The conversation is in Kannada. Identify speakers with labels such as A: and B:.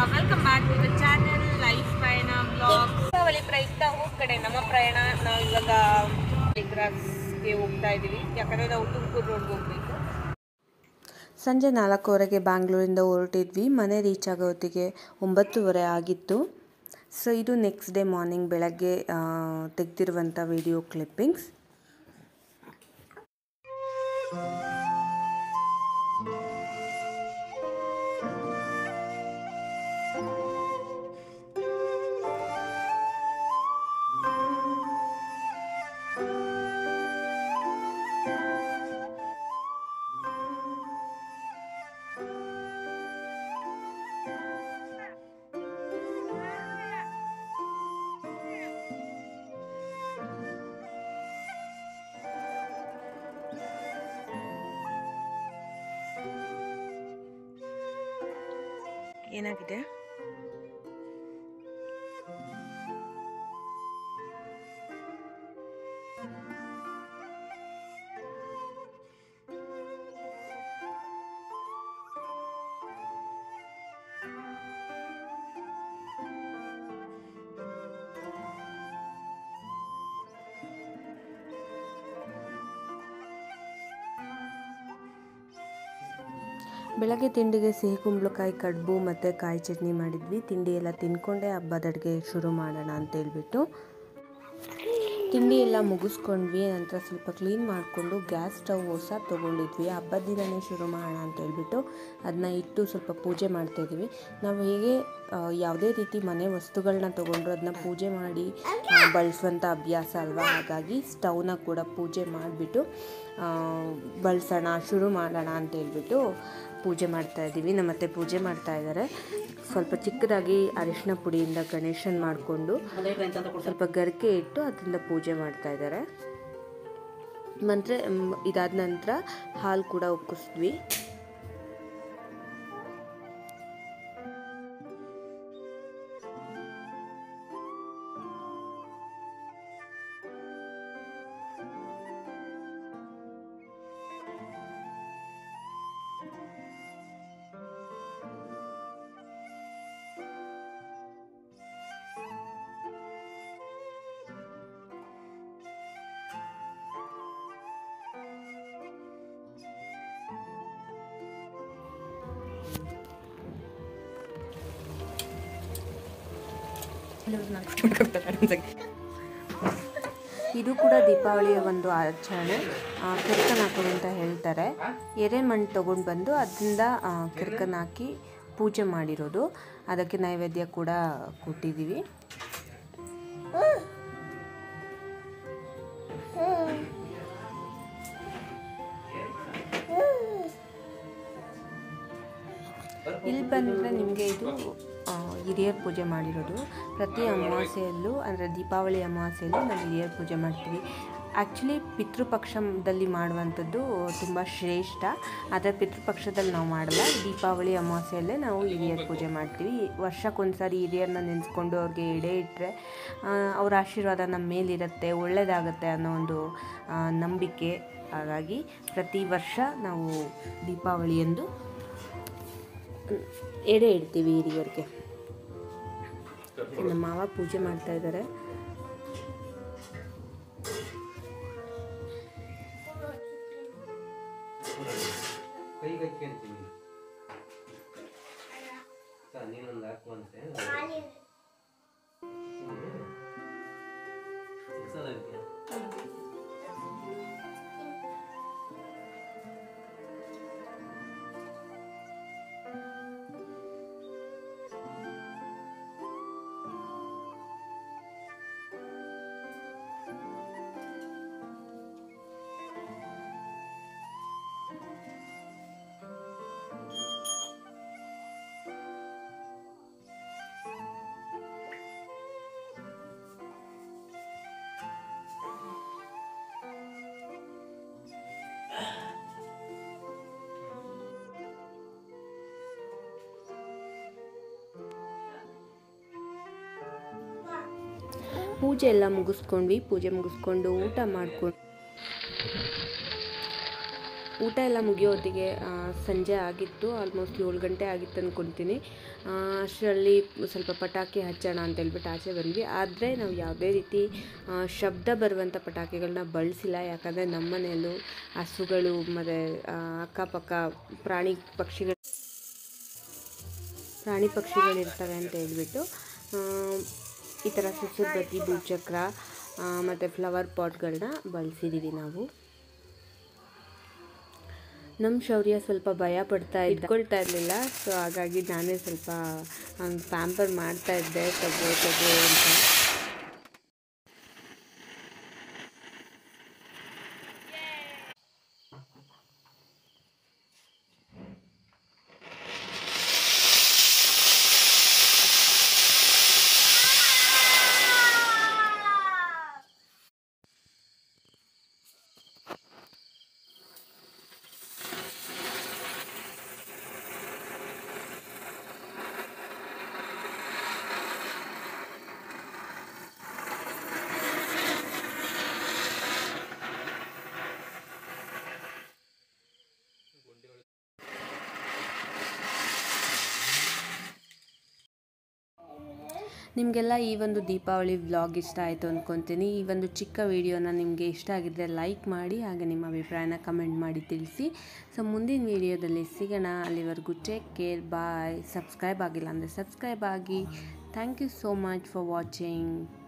A: welcome back to the channel life ಪಯಣ ಬ್ಲಾಗ್ ದೀಪಾವಳಿ ಪ್ರಯುಕ್ತ ಊರ್ ಕಡೆ ನಮ್ಮ ಪ್ರಯಾಣ ನಾವು ಇವಾಗ ಲಿಂಗರಾಜ್ಗೆ ಹೋಗ್ತಾ ಇದ್ದೀವಿ ಯಾಕಂದರೆ ನಾವು ತುಮಕೂರು ರೋಡ್ಗೆ ಹೋಗ್ಬೇಕು
B: ಸಂಜೆ ನಾಲ್ಕೂವರೆಗೆ ಬ್ಯಾಂಗ್ಳೂರಿಂದ ಹೊರಟಿದ್ವಿ ಮನೆ ರೀಚ್ ಆಗೋ ಹೊತ್ತಿಗೆ ಒಂಬತ್ತುವರೆ ಆಗಿತ್ತು ಸೊ ಇದು ನೆಕ್ಸ್ಟ್ ಡೇ ಮಾರ್ನಿಂಗ್ ಬೆಳಗ್ಗೆ ತೆಗೆದಿರುವಂಥ ವಿಡಿಯೋ ಕ್ಲಿಪ್ಪಿಂಗ್ಸ್ ಏನಾಗಿದೆ ಬೆಳಗ್ಗೆ ತಿಂಡಿಗೆ ಸಿಹಿ ಕುಂಬಳಕಾಯಿ ಕಡುಬು ಮತ್ತು ಕಾಯಿ ಚಟ್ನಿ ಮಾಡಿದ್ವಿ ತಿಂಡಿ ಎಲ್ಲ ತಿನ್ಕೊಂಡೆ ಹಬ್ಬದ ಅಡುಗೆ ಶುರು ಮಾಡೋಣ ಅಂತ ಹೇಳ್ಬಿಟ್ಟು ತಿಂಡಿ ಎಲ್ಲ ಮುಗಿಸ್ಕೊಂಡ್ವಿ ನಂತರ ಸ್ವಲ್ಪ ಕ್ಲೀನ್ ಮಾಡಿಕೊಂಡು ಗ್ಯಾಸ್ ಸ್ಟವ್ ಹೊಸ ತೊಗೊಂಡಿದ್ವಿ ಹಬ್ಬದ ದಿನವೇ ಶುರು ಮಾಡೋಣ ಅಂತ ಹೇಳ್ಬಿಟ್ಟು ಅದನ್ನ ಇಟ್ಟು ಸ್ವಲ್ಪ ಪೂಜೆ ಮಾಡ್ತಾಯಿದ್ವಿ ನಾವು ಹೇಗೆ ಆ, ಯಾವುದೇ ರೀತಿ ಮನೆ ವಸ್ತುಗಳನ್ನ ತೊಗೊಂಡ್ರು ಅದನ್ನ ಪೂಜೆ ಮಾಡಿ ಆ, ಬಳಸುವಂಥ ಅಭ್ಯಾಸ ಅಲ್ವಾ ಹಾಗಾಗಿ ಸ್ಟವ್ನ ಕೂಡ ಪೂಜೆ ಮಾಡಿಬಿಟ್ಟು ಬಳಸೋಣ ಶುರು ಮಾಡೋಣ ಅಂತ ಹೇಳ್ಬಿಟ್ಟು ಪೂಜೆ ಮಾಡ್ತಾ ಇದ್ದೀವಿ ನಮ್ಮತ್ತೆ ಪೂಜೆ ಮಾಡ್ತಾ ಇದ್ದಾರೆ ಸ್ವಲ್ಪ ಚಿಕ್ಕದಾಗಿ ಅರಿಶಿನ ಪುಡಿಯಿಂದ ಗಣೇಶನ್ ಮಾಡಿಕೊಂಡು ಸ್ವಲ್ಪ ಗರಿಕೆ ಇಟ್ಟು ಅದರಿಂದ ಪೂಜೆ ಮಾಡ್ತಾ ಇದ್ದಾರೆ ಮಂತ್ರ ಇದಾದ ನಂತರ ಹಾಲು ಕೂಡ ಉಕ್ಕಿಸಿದ್ವಿ ಇದು ಕೂಡ ದೀಪಾವಳಿಯ ಒಂದು ಆಚರಣೆ ಆ, ಕಿರ್ಕನ್ ಹಾಕೋದು ಅಂತ ಹೇಳ್ತಾರೆ ಎರೆ ಮಣ್ಣು ತೊಗೊಂಡು ಬಂದು ಅದರಿಂದ ಆ, ಕಿರ್ಕನ್ ಹಾಕಿ ಪೂಜೆ ಮಾಡಿರೋದು ಅದಕ್ಕೆ ನೈವೇದ್ಯ ಕೂಡ ಕೊಟ್ಟಿದ್ದೀವಿ ಇಲ್ಲಿ ಬಂದರೆ ನಿಮಗೆ ಇದು ಆ, ಹಿರಿಯರ್ ಪೂಜೆ ಮಾಡಿರೋದು ಪ್ರತಿ ಅಮಾವಾಸ್ಯೆಯಲ್ಲೂ ಅಂದರೆ ದೀಪಾವಳಿ ಅಮಾವಾಸ್ಯೆಯಲ್ಲೂ ನಾವು ಹಿರಿಯರ್ ಪೂಜೆ ಮಾಡ್ತೀವಿ ಆ್ಯಕ್ಚುಲಿ ಪಿತೃಪಕ್ಷದಲ್ಲಿ ಮಾಡುವಂಥದ್ದು ತುಂಬ ಶ್ರೇಷ್ಠ ಆದರೆ ಪಿತೃಪಕ್ಷದಲ್ಲಿ ನಾವು ಮಾಡಲ್ಲ ದೀಪಾವಳಿ ಅಮಾವಾಸ್ಯೆಯಲ್ಲೇ ನಾವು ಹಿರಿಯರ್ ಪೂಜೆ ಮಾಡ್ತೀವಿ ವರ್ಷಕ್ಕೊಂದ್ಸರಿ ಹಿರಿಯರನ್ನ ನೆನೆಸ್ಕೊಂಡು ಅವ್ರಿಗೆ ಎಡೆ ಇಟ್ಟರೆ ಅವ್ರ ಆಶೀರ್ವಾದ ನಮ್ಮ ಮೇಲಿರುತ್ತೆ ಒಳ್ಳೆಯದಾಗುತ್ತೆ ಅನ್ನೋ ಒಂದು ಆ, ನಂಬಿಕೆ ಹಾಗಾಗಿ ಪ್ರತಿ ವರ್ಷ ನಾವು ದೀಪಾವಳಿಯಂದು ಎಡೆ ಇಡ್ತೀವಿ ಹಿರಿಯರಿಗೆ ನಮ್ಮ ಮಾವ ಪೂಜೆ ಮಾಡ್ತಾ ಇದ್ದಾರೆ
C: ಕೈಗೆ ಹಚ್ಕೊಂತೀನಿ ನೀನೊಂದು ಹಾಕುವಂತೆ
B: ಪೂಜೆ ಎಲ್ಲ ಮುಗಿಸ್ಕೊಂಡ್ವಿ ಪೂಜೆ ಮುಗಿಸ್ಕೊಂಡು ಊಟ ಮಾಡ್ಕೊಂಡು ಊಟ ಎಲ್ಲ ಮುಗಿಯೋ ಹೊತ್ತಿಗೆ ಆ, ಸಂಜೆ ಆಗಿತ್ತು ಆಲ್ಮೋಸ್ಟ್ ಏಳು ಗಂಟೆ ಆಗಿತ್ತು ಅಂದ್ಕೊತೀನಿ ಆ, ಅಷ್ಟರಲ್ಲಿ ಸ್ವಲ್ಪ ಪಟಾಕಿ ಹಚ್ಚೋಣ ಅಂತ ಹೇಳ್ಬಿಟ್ಟು ಆಚೆ ಬಂದ್ವಿ ಆದರೆ ನಾವು ಯಾವುದೇ ರೀತಿ ಆ, ಶಬ್ದ ಬರುವಂಥ ಪಟಾಕಿಗಳನ್ನ ಬಳಸಿಲ್ಲ ಯಾಕಂದರೆ ನಮ್ಮ ಮನೆಯಲ್ಲೂ ಹಸುಗಳು ಮತ್ತು ಅಕ್ಕಪಕ್ಕ ಪ್ರಾಣಿ ಪಕ್ಷಿಗಳು ಪ್ರಾಣಿ ಪಕ್ಷಿಗಳಿರ್ತವೆ ಅಂತ ಹೇಳ್ಬಿಟ್ಟು ಆ, ಈ ಥರ ಸುಸುರು ಬತ್ತಿ ಭೂಚಕ್ರ ಮತ್ತು ಫ್ಲವರ್ ಪಾಟ್ಗಳನ್ನ ಬಳಸಿದ್ದೀವಿ ನಾವು ನಮ್ಮ ಶೌರ್ಯ ಸ್ವಲ್ಪ ಭಯ ಪಡ್ತಾ ಇದ್ಕೊಳ್ತಾ ಇರಲಿಲ್ಲ ಸೊ ಹಾಗಾಗಿ ನಾನೇ ಸ್ವಲ್ಪ ಪ್ಯಾಂಪರ್ ಮಾಡ್ತಾ ಇದ್ದೆ ತಗೋ ತಗೋ ಅಂತ ನಿಮಗೆಲ್ಲ ಈ ಒಂದು ದೀಪಾವಳಿ ವ್ಲಾಗ್ ಇಷ್ಟ ಆಯಿತು ಅಂದ್ಕೊತೀನಿ ಈ ಒಂದು ಚಿಕ್ಕ ವಿಡಿಯೋನ ನಿಮಗೆ ಇಷ್ಟ ಆಗಿದ್ದರೆ ಲೈಕ್ ಮಾಡಿ ಹಾಗೆ ನಿಮ್ಮ ಅಭಿಪ್ರಾಯನ ಕಮೆಂಟ್ ಮಾಡಿ ತಿಳಿಸಿ ಸೊ ಮುಂದಿನ ವಿಡಿಯೋದಲ್ಲಿ ಸಿಗೋಣ ಅಲ್ಲಿವರೆಗೂ ಟೇಕ್ ಕೇರ್ ಬಾಯ್ ಸಬ್ಸ್ಕ್ರೈಬ್ ಆಗಿಲ್ಲ ಅಂದರೆ ಸಬ್ಸ್ಕ್ರೈಬ್ ಆಗಿ thank you so much for watching